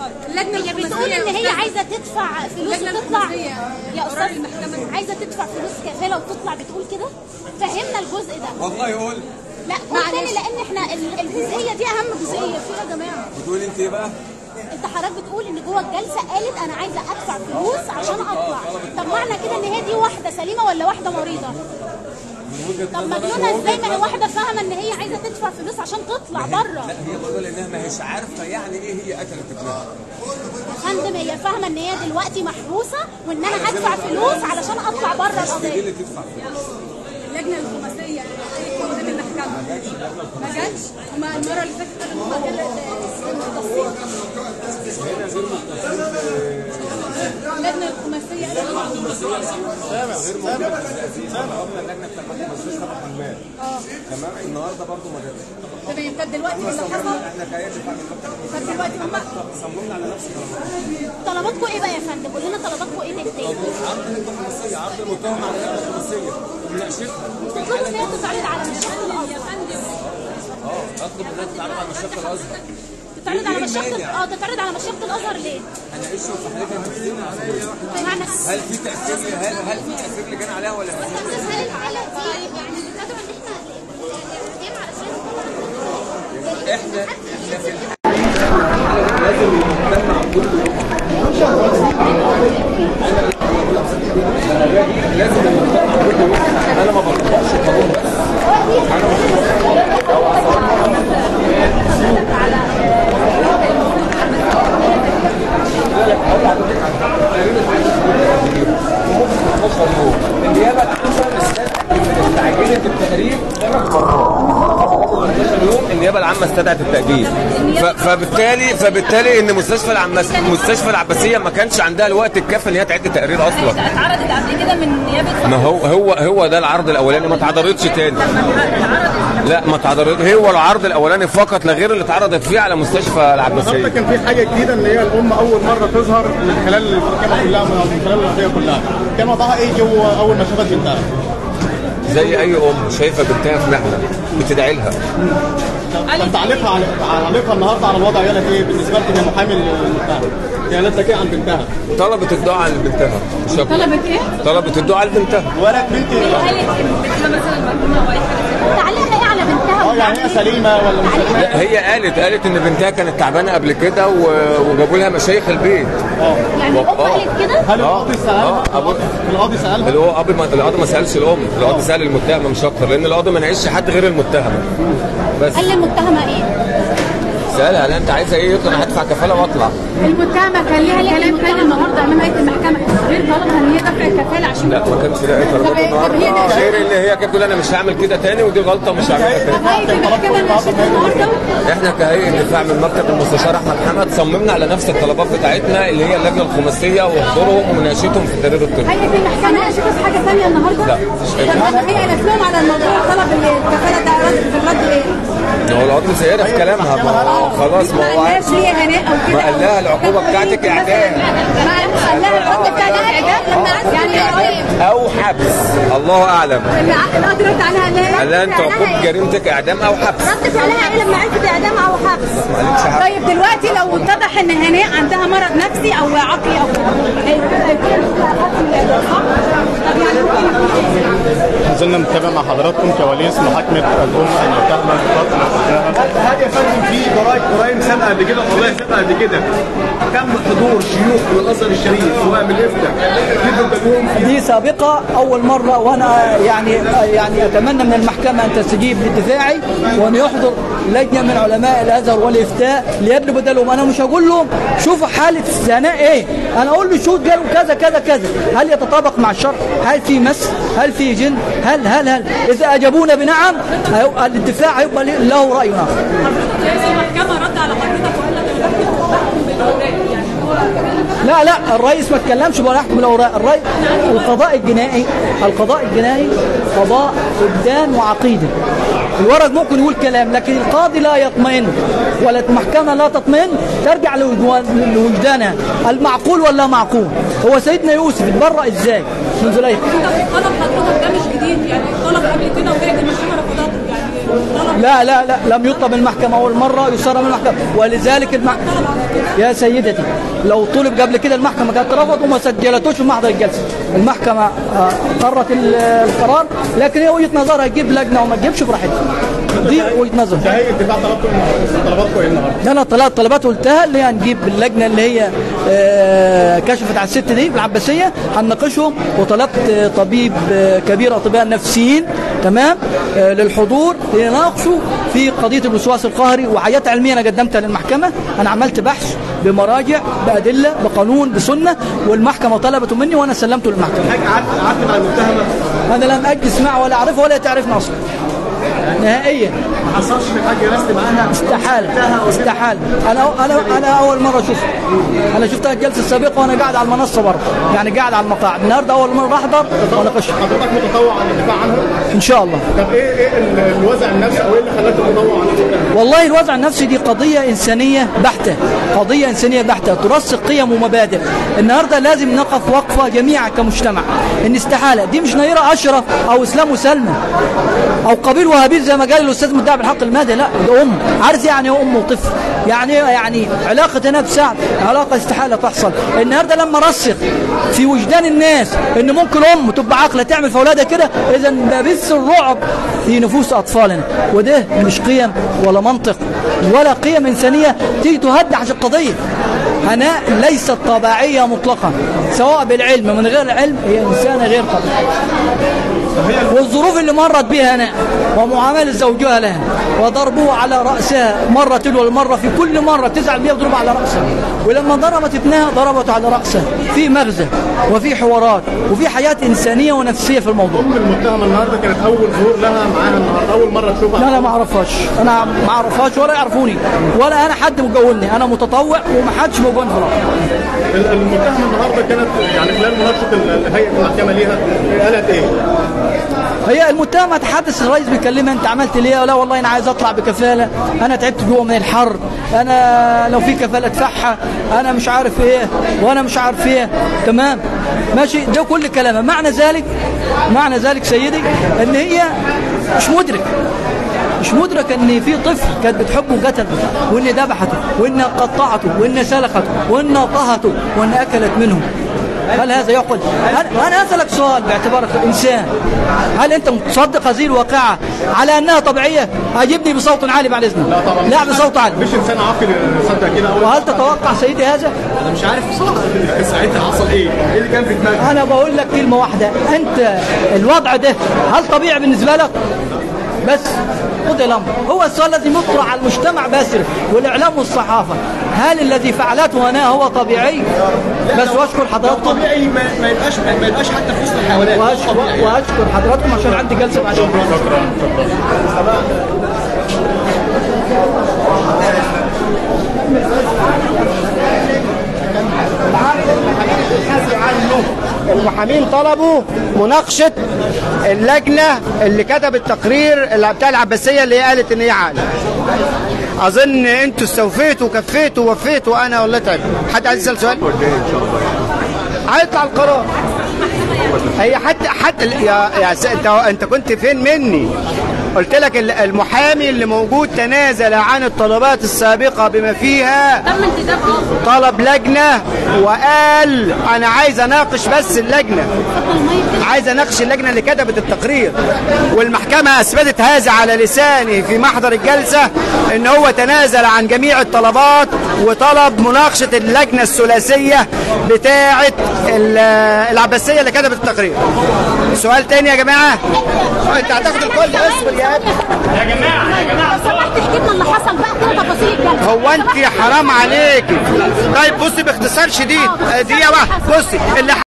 اللجنه هي بتقول الخماسيه ان هي عايزه تدفع فلوس اللجنة وتطلع الخماسية. يا قرار استاذ المحكمة. عايزه تدفع فلوس كفاله وتطلع بتقول كده فهمنا الجزء ده والله يقول لا قول تاني لان احنا ال- الجزئيه دي اهم جزئيه فيها يا جماعه بتقول انت ايه بقى؟ انت حضرتك بتقول ان جوه الجلسه قالت انا عايزه ادفع فلوس عشان اطلع طب معنى كده ان هي دي واحده سليمه ولا واحده مريضه من وجهه طب نظرك مجنونه ووجهة ازاي ما هي واحده فاهمه ان هي عايزه تدفع فلوس عشان تطلع بره لا هي بتقول انها ما هيش عارفه يعني ايه هي قتلت ابنها يا فندم هي فاهمه ان هي دلوقتي محبوسه وان انا هدفع فلوس علشان اطلع بره دي القضيه اللي تدفع فلوس اللجنه الخماسيه اللي قدام المحكمه ما جاتش هما المره اللي فاتت قالوا هما المختصين اللجنه الخماسيه قالوا قلنا اللجنه بتاع المستشفى محمد تمام النهارده برضو ما جاتش تمام طب دلوقتي اللي حصل احنا كايه دفاع من المكتب طب دلوقتي هما صممنا على نفس الكلام طلباتكم ايه بقى يا فندم قول لنا طلباتكم ايه تاني عرض اللجنه الخماسيه عرض المتهم على اللجنه الخماسيه مناقشتها في تطلبوا ان الحاله هي تتعرض على مشيخه الازهر اه اطلب انها تتعرض على مشاكل الازهر تتعرض على إيه مشيخه المانع؟ اه تتعرض على مشيخه الازهر ليه؟ انا ايش في حالتها النفسيه بمعنى هل في تاثير هل هل في تاثير لجان عليها ولا لا؟ بس هل الحاله دي يعني بتدعو ان احنا نقيم علشان احنا احنا في الحالة لازم نجمع كل لازم نجمع كل انا ما بطبقش قانون بس النيابه العامه استعجلت التقرير ثلاث مرات 15 يوم النيابه العامه استدعت التاجيل ف- فبالتالي فبالتالي ان مستشفى العمس مستشفى العباسيه ما كانش عندها الوقت الكافي ان هي تعد تقرير اصلا اتعرضت قبل كده من نيابه ما هو هو هو ده العرض الاولاني ما اتعرضتش تاني لا ما اتعرض هو العرض الاولاني فقط لا غير اللي اتعرضت فيه على مستشفى النهارده العباسيه كان في حاجه جديده ان هي الام اول مره تظهر من خلال المحكمه كلها من خلال القضيه كلها كان وضعها ايه جوه اول ما شافت بنتها زي اي ام شايفه بنتها في محنه بتدعي لها كان تعليقها على تعليقها النهارده على الوضع قالت ايه بالنسبه لك يا محامي بتاعها قالت لك ايه عن بنتها طلبت الدعاء لبنتها مش أكتر. طلبت ايه؟ طلبت الدعاء لبنتها ولك بنتي قالت بنتها مثلا مجنونه او اي حاجه تعليقها ايه على بنتها اه يعني هي سليمه ولا مش سليمه لا هي قالت قالت ان بنتها كانت تعبانه قبل كده و- وجابوا لها مشايخ البيت يعني الام آه. قالت كده هل القاضي سالها آه، أبو- القاضي سالها اللي هو قاضي ما القاضي ما سالش الام القاضي سال المتهمه مش اكتر لان القاضي ما ناقشش حد غير المتهمه بس قال للمتهمه ايه؟ سالها هل انت عايزه ايه يطلع انا هدفع كفاله واطلع المتهمه كان ليها كلام تاني النهارده امام هيئه المحكمه غير طلبها ان هي تدفع الكفاله عشان لا ما كانش لها اي طب- طلبات طب هي النهارده ده- غير ان هي كانت بتقول انا مش هعمل كده تاني ودي غلطه ومش هعملها تاني هيئه المحكمه ناقشتها النهارده احنا كهيئه دفاع من مكتب المستشار احمد حمد صممنا على نفس الطلبات بتاعتنا اللي هي اللجنه الخماسيه وحضورهم ومناقشتهم في التقرير الطبي هيئه المحكمه ناقشت في حاجه ثانيه النهارده لا، مش أي طب حاجة. هي قالت لهم على الموضوع طلب الكفاله ده رد في الرد ايه؟ هو القاضي سيئة في كلامها ما هو خلاص ما ما هو قالهاش ليه هناء او كده ما قال لها العقوبه بتاعتك اعدام ما قال لها الرد بتاعها اعدام لما يعني او حبس الله اعلم القاضي رد عليها ليه؟ قال لها انت عقوبه جريمتك اعدام او حبس رد فعلها ايه لما عرفت اعدام او حبس؟ ما قالتش حبس طيب دلوقتي لو اتضح ان هناء عندها مرض نفسي او عقلي او هيكون هيكون الاستعفاف من الإعدام، صح؟ طب يعني ممكن زلنا نتابع مع حضراتكم كواليس محاكمه الام المتهمه بقتل ابنها هل يا فندم في جرائم جرائم سابقه قبل كده والله سابقه قبل كده كم حضور شيوخ من الازهر الشريف سواء من الافتاء جدوا بالهم في دي سابقة أول مرة وأنا يعني يعني أتمنى من المحكمة أن تستجيب لدفاعي وأن يحضر لجنة من علماء الأزهر والإفتاء ليدلوا بدلهم أنا مش هقول لهم شوفوا حالة الزناء إيه أنا أقول له شوف قالوا كذا كذا كذا هل يتطابق مع الشرع هل في مس هل في جن هل هل هل إذا أجابونا بنعم هيبقى الدفاع هيبقى له رأي آخر المحكمه رد على حضرتك وقال لك انا بحكم بالاوراق يعني هو لا لا الرئيس ما اتكلمش ولا يحكم الاوراق الرئيس القضاء الجنائي القضاء الجنائي قضاء وجدان وعقيده الورق ممكن يقول كلام لكن القاضي لا يطمئن ولا المحكمه لا تطمئن ترجع لوجدان- لوجدانها المعقول ولا معقول هو سيدنا يوسف اتبرأ ازاي من زليخ طلب حضرتك ده مش جديد يعني طلب قبل كده وكانت المحكمه رفضته يعني لا لا لا لم يطلب من المحكمة أول مرة يسرى من المحكمة ولذلك المحكمة يا سيدتي لو طلب قبل كده المحكمة كانت رفض وما سجلتوش في محضر الجلسة المحكمة آه، قررت ال- القرار لكن هي وجهة نظرها تجيب لجنة وما تجيبش براحتها دي وجهة نظر كهيئه دفاع طلبتوا طلباتكم ايه النهارده؟ ده انا طلعت طلبات قلتها اللي هي هنجيب اللجنه اللي هي آه، كشفت على الست دي في العباسيه هنناقشهم وطلبت آه، طبيب آه، كبير اطباء نفسيين تمام آه، للحضور يناقشوا في قضيه الوسواس القهري وحاجات علميه انا قدمتها للمحكمه انا عملت بحث بمراجع بادله بقانون بسنه والمحكمه طلبته مني وانا سلمته للمحكمه حضرتك قعدت قعدت مع المتهمه انا لم اجلس معه ولا اعرفه ولا تعرفني اصلا نهائيا ما حصلش انك حاجه جلست معاها استحالة استحالة أنا أنا أنا أول مرة أشوفها أنا شفتها الجلسة السابقة وأنا قاعد على المنصة برضه يعني قاعد على المقاعد النهاردة أول مرة أحضر وأناقشها حضرتك متطوع عن الدفاع عنها؟ إن شاء الله طب ايه ايه ال- الوضع النفسي او ايه اللي خلاك تتطوع عن الدفاع؟ والله الوضع النفسي دي قضية إنسانية بحتة قضية إنسانية بحتة ترسخ قيم ومبادئ النهاردة لازم نقف وقفة جميعا كمجتمع إن استحالة دي مش نيرة أشرف أو إسلام وسلمى أو قبيل وهابيل زي ما قال الأستاذ مدعي بالحق المادي لا ده أم عارف يعني إيه أم وطفل يعني إيه يعني علاقة أنا بسعد علاقة استحالة تحصل النهاردة لما رسخ في وجدان الناس إن ممكن أم تبقى عاقلة تعمل في أولادها كده إذا ده بث الرعب في نفوس أطفالنا وده مش قيم ولا منطق ولا قيم إنسانية تيجي تهدى عشان القضية هناء ليست طبيعية مطلقا سواء بالعلم من غير العلم هي إنسانة غير طبيعية والظروف اللي مرت بها هناء ومعاملة زوجها لها وضربه على رأسها مرة تلو المرة في كل مرة تزعل بيها وتضرب على رأسها ولما ضربت ابنها ضربته على رأسها في مغزى وفي حوارات وفي حياة إنسانية ونفسية في الموضوع ام المتهمه النهارده كانت اول ظهور لها معاها النهارده اول مره تشوفها لا لا ما اعرفهاش انا ما اعرفهاش ولا يعرفوني ولا انا حد مجولني انا متطوع وما حدش مجولني في الأرض. ال- المتهمه النهارده كانت يعني خلال مناقشه ال- هيئه المحكمه ليها قالت ايه؟ هي المتهمة تحدث الرئيس بيكلمها انت عملت ليه لا والله انا عايز اطلع بكفالة انا تعبت جوه من الحر انا لو في كفالة ادفعها انا مش عارف ايه وانا مش عارف ايه تمام ماشي ده كل كلامها معنى ذلك معنى ذلك سيدي ان هي مش مدرك مش مدرك ان في طفل كانت بتحبه وقتله وان ذبحته وان قطعته وان سلخته وان طهته وان اكلت منه هل هذا يعقل؟ هل- انا اسالك سؤال باعتبارك انسان هل انت مصدق هذه الواقعه على انها طبيعيه؟ اجبني بصوت عالي بعد اذنك لا طبعا لا بصوت عالي مش انسان عاقل يصدق كده اول وهل تتوقع سيدي هذا؟ انا مش عارف بصراحه ساعتها حصل ايه؟ ايه اللي كان في دماغك؟ انا بقول لك كلمه واحده انت الوضع ده هل طبيعي بالنسبه لك؟ بس خذ الامر هو السؤال الذي مطرح على المجتمع باسر والاعلام والصحافه هل الذي فعلته هنا هو طبيعي؟ بس واشكر حضراتكم طبيعي ما, ما يبقاش ما يبقاش حتى في وسط الحيوانات واشكر, وأشكر حضراتكم عشان عندي جلسه بعد شكرا شكرا المحامين طلبوا مناقشة اللجنة اللي كتب التقرير اللي بتاع العباسية اللي هي قالت ان هي عاقلة اظن انتوا استوفيتوا وكفيتوا ووفيتوا انا والله تعبت حد عايز يسال سؤال هيطلع القرار هي حتى حتى يا يا س- انت انت كنت فين مني قلت لك ال- المحامي اللي موجود تنازل عن الطلبات السابقة بما فيها تم انتداب اه طلب لجنة وقال أنا عايز أناقش بس اللجنة عايز أناقش اللجنة اللي كتبت التقرير والمحكمة أثبتت هذا على لسانه في محضر الجلسة إن هو تنازل عن جميع الطلبات وطلب مناقشة اللجنة الثلاثية بتاعة ال- العباسية اللي كتبت التقرير سؤال تاني يا جماعة أنت هتاخد الكل اصبر يا ابني لو سمحت احكي لنا اللي حصل بقى كده تفاصيل الجلسه هو انت حرام عليكي طيب بصي باختصار شديد دي بقى بصي اللي